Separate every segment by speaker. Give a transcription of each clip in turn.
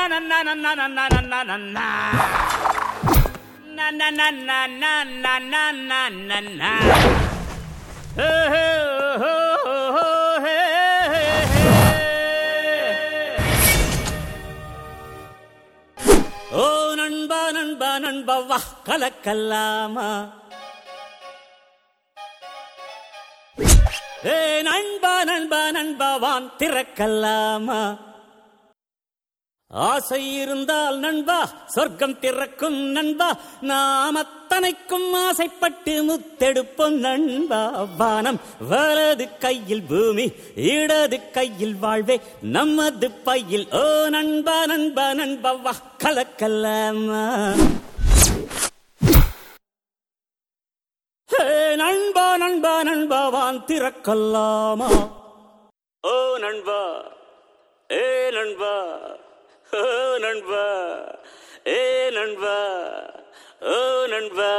Speaker 1: நன்னா நன்னா நன்னா நன்னா நன்னா நன்னா நன்னா நன்னா நன்னா நன்னா ஹே ஹே ஹோ ஹோ ஹே ஹே ஓ நண்பா நண்பா நண்பா வா கலக்கல்லாமா ஏ நண்பா நண்பா நண்பா வான் திறக்கல்லாமா ஆசை இருந்தால் நண்பா சொர்க்கம் திறக்கும் நண்பா நாம் அத்தனைக்கும் ஆசைப்பட்டு முத்தெடுப்போம் நண்பா வானம் வலது கையில் பூமி இடது கையில் வாழ்வே நமது பையில் ஓ நண்பா நண்பா நண்பா வா கலக்கல்லாமா ஹே நண்பா நண்பா நண்பா வான் திறக்கல்லாமா ஓ நண்பா ஏ நண்பா ஓ நண்பா ஏ நண்பா ஓ நண்பா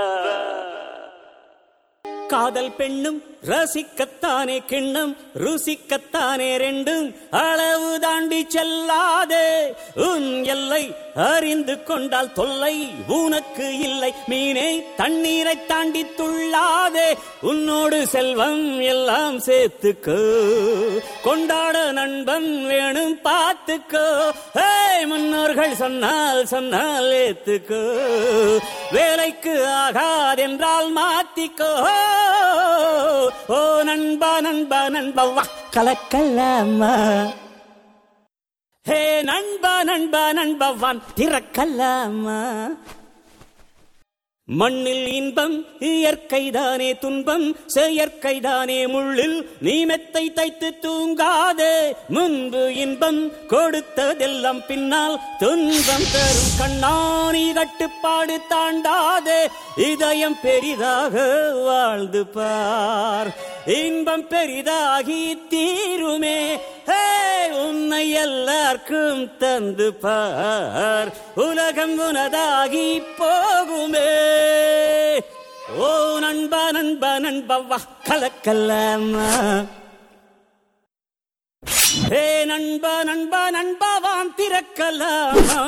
Speaker 1: காதல் பெண்ணும் ரசிக்கத்தானே கிண்ணம் ருசிக்கத்தானே ரெண்டும் அளவு தாண்டி செல்லாதே உன் எல்லை அறிந்து கொண்டால் தொல்லை உனக்கு இல்லை மீனே தண்ணீரை தாண்டி துள்ளாதே உன்னோடு செல்வம் எல்லாம் சேர்த்துக்கோ கொண்டாட நண்பன் வேணும் பார்த்துக்கோ ஹே முன்னோர்கள் சொன்னால் சொன்னால் ஏத்துக்கோ வேலைக்கு ஆகாதென்றால் மாத்திக்கோ ஓ நண்பா நண்பா நண்பா வா கலக்கல்லாமா ஹே நண்பா நண்பா நண்பா வான் திறக்கல்லாமா மண்ணில் இன்பம் இயற்கைதானே துன்பம் செயற்கைதானே முள்ளில் நீ மெத்தை தைத்து தூங்காதே முன்பு இன்பம் கொடுத்ததெல்லாம் பின்னால் துன்பம் தரும் கண்ணாணி கட்டுப்பாடு தாண்டாதே இதயம் பெரிதாக வாழ்ந்து பார் இன்பம் பெரிதாகி தீருமே ஹே உன்னை எல்லாருக்கும் தந்து பார் உலகம் உனதாகி போகுமே ஓ நண்பா நண்பா நண்பா வா கலக்கல்லாமா ஹே நண்பா நண்பா நண்பா வான் திறக்கலாமா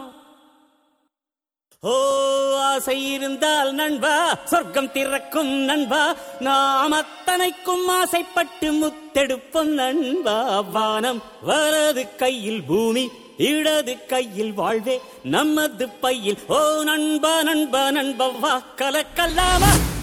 Speaker 1: ஓ ஆசை இருந்தால் நண்பா சொர்க்கம் திறக்கும் நண்பா நாம் அத்தனைக்கும் ஆசைப்பட்டு முத்தெடுப்போம் நண்பா வானம் வலது கையில் பூமி இடது கையில் வாழ்வே நமது பையில் ஓ நண்பா நண்பா நண்பா வா கலக்கல்லாமா